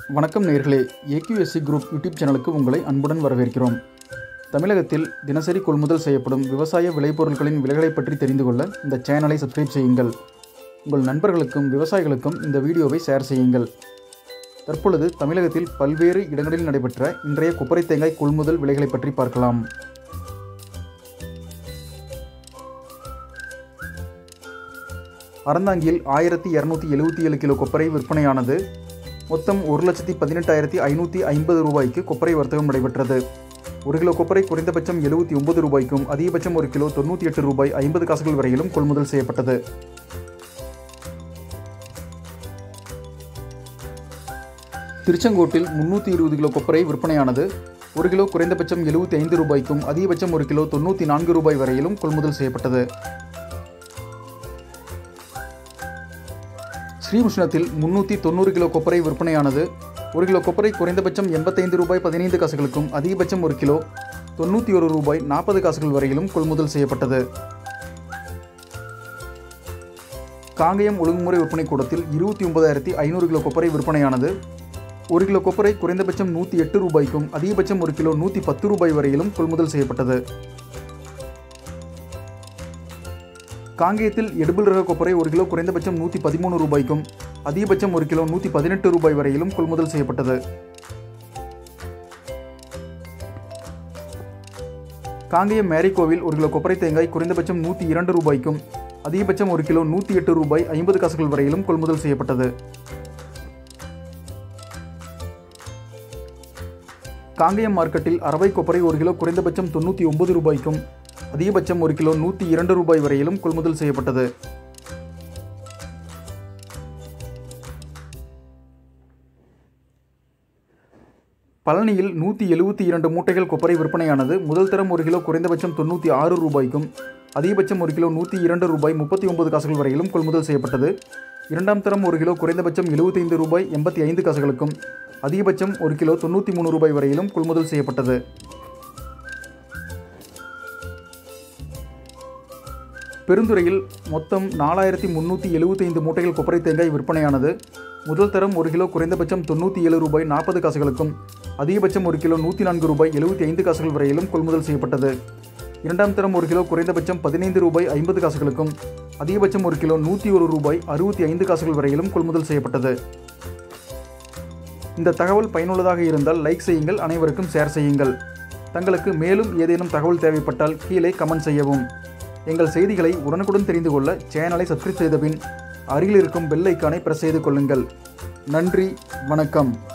வணக்கம் நேர்களே AQSC group YouTube சேனலுக்கு உங்களை அன்புடன் வரவேற்கிறோம் தமிழகத்தில் தினசரி கொள்முதல் செய்யப்படும் விவசாய விளைபொருட்களின் விலைகளை பற்றி தெரிந்து கொள்ள இந்த சேனலை சப்ஸ்கிரைப் செய்யுங்கள் உங்கள் நண்பர்களுக்கும் விவசாயிகளுக்கும் இந்த வீடியோவை ஷேர் செய்யுங்கள் தற்பொழுது தமிழகத்தில் பல்வேறு இடங்களில் நடைபெற்ற இன்றைய கொப்பரை தேங்காய் கொள்முதல் விலைகளை பற்றி பார்க்கலாம் அறந்தாங்கியில் ஆயிரத்தி இரநூத்தி எழுபத்தி ஏழு கிலோ கொப்பரை விற்பனையானது மொத்தம் ஒரு லட்சத்தி பதினெட்டாயிரத்தி ஐநூற்றி ஐம்பது ரூபாய்க்கு கொப்பரை வர்த்தகம் நடைபெற்றது ஒரு கிலோ கொப்பரை குறைந்தபட்சம் எழுபத்தி ஒன்பது ரூபாய்க்கும் அதிகபட்சம் ஒரு கிலோ தொண்ணூற்றி எட்டு ரூபாய் ஐம்பது காசுகள் வரையிலும் கொள்முதல் செய்யப்பட்டது திருச்செங்கோட்டில் முன்னூற்றி இருபது கிலோ கொப்பரை விற்பனையானது ஒரு கிலோ குறைந்தபட்சம் எழுபத்தி ஐந்து ரூபாய்க்கும் அதிகபட்சம் ஒரு கிலோ தொண்ணூற்றி நான்கு ரூபாய் வரையிலும் கொள்முதல் செய்யப்பட்டது ஸ்ரீமுஷ்ணத்தில் முன்னூற்றி தொண்ணூறு கிலோ கொப்பரை விற்பனையானது ஒரு கிலோ கொப்பரை குறைந்தபட்சம் எண்பத்தைந்து ரூபாய் பதினைந்து காசுகளுக்கும் அதிகபட்சம் ஒரு கிலோ தொண்ணூற்றி ஒரு ரூபாய் நாற்பது காசுகள் வரையிலும் கொள்முதல் செய்யப்பட்டது காங்கயம் ஒழுங்குமுறை விற்பனை கூடத்தில் இருபத்தி ஒன்பதாயிரத்தி ஐநூறு கிலோ கொப்பரை விற்பனையானது ஒரு கிலோ கொப்பரை குறைந்தபட்சம் நூற்றி எட்டு ரூபாய்க்கும் அதிகபட்சம் ஒரு கிலோ நூற்றி பத்து ரூபாய் வரையிலும் கொள்முதல் செய்யப்பட்டது காங்கேயத்தில் எடுபிள் ரக கொப்பரை ஒரு கிலோ குறைந்தபட்சம் நூற்றி பதிமூணு ரூபாய்க்கும் அதிகபட்சம் ஒரு கிலோ நூற்றி பதினெட்டு ரூபாய் வரையிலும் கொள்முதல் செய்யப்பட்டது காங்கேயம் மேரிகோவில் ஒரு கிலோ கொப்பரை தேங்காய் குறைந்தபட்சம் நூற்றி இரண்டு ரூபாய்க்கும் அதிகபட்சம் ஒரு கிலோ நூற்றி எட்டு ரூபாய் ஐம்பது காசுகள் வரையிலும் கொள்முதல் செய்யப்பட்டது காங்கேயம் மார்க்கெட்டில் அரவை கொப்பரை ஒரு கிலோ குறைந்தபட்சம் தொண்ணூற்றி ஒன்பது ரூபாய்க்கும் அதிகபட்சம் ஒரு கிலோ நூற்றி இரண்டு ரூபாய் வரையிலும் கொள்முதல் செய்யப்பட்டது பழனியில் நூற்றி எழுபத்தி இரண்டு மூட்டைகள் கொப்பரை விற்பனையானது முதல் தரம் ஒரு கிலோ குறைந்தபட்சம் தொண்ணூற்றி ஆறு ரூபாய்க்கும் அதிகபட்சம் ஒரு கிலோ நூற்றி இரண்டு ரூபாய் முப்பத்தி ஒன்பது காசுகள் வரையிலும் கொள்முதல் செய்யப்பட்டது இரண்டாம் தரம் ஒரு கிலோ குறைந்தபட்சம் எழுபத்தைந்து ரூபாய் எண்பத்தி ஐந்து காசுகளுக்கும் அதிகபட்சம் ஒரு கிலோ தொண்ணூற்றி மூணு ரூபாய் வரையிலும் கொள்முதல் செய்யப்பட்டது பெருந்துறையில் மொத்தம் நாலாயிரத்தி முந்நூற்றி எழுபத்தைந்து மூட்டைகள் கொப்பரை தேங்காய் விற்பனையானது முதல் தரம் ஒரு கிலோ குறைந்தபட்சம் தொண்ணூற்றி ஏழு ரூபாய் நாற்பது காசுகளுக்கும் அதிகபட்சம் ஒரு கிலோ நூற்றி நான்கு ரூபாய் எழுபத்தி ஐந்து காசுகள் வரையிலும் கொள்முதல் செய்யப்பட்டது இரண்டாம் தரம் ஒரு கிலோ குறைந்தபட்சம் பதினைந்து ரூபாய் ஐம்பது காசுகளுக்கும் அதிகபட்சம் ஒரு கிலோ நூற்றி ஒரு ரூபாய் அறுபத்தி ஐந்து காசுகள் வரையிலும் கொள்முதல் செய்யப்பட்டது இந்த தகவல் பயனுள்ளதாக இருந்தால் லைக் செய்யுங்கள் அனைவருக்கும் ஷேர் செய்யுங்கள் தங்களுக்கு மேலும் ஏதேனும் தகவல் தேவைப்பட்டால் கீழே கமெண்ட் செய்யவும் எங்கள் செய்திகளை உடனுக்குடன் தெரிந்து கொள்ள சேனலை சப்ஸ்கிரைப் செய்த பின் அருகில் இருக்கும் பெல் ஐக்கானை பிரஸ் செய்து கொள்ளுங்கள் நன்றி வணக்கம்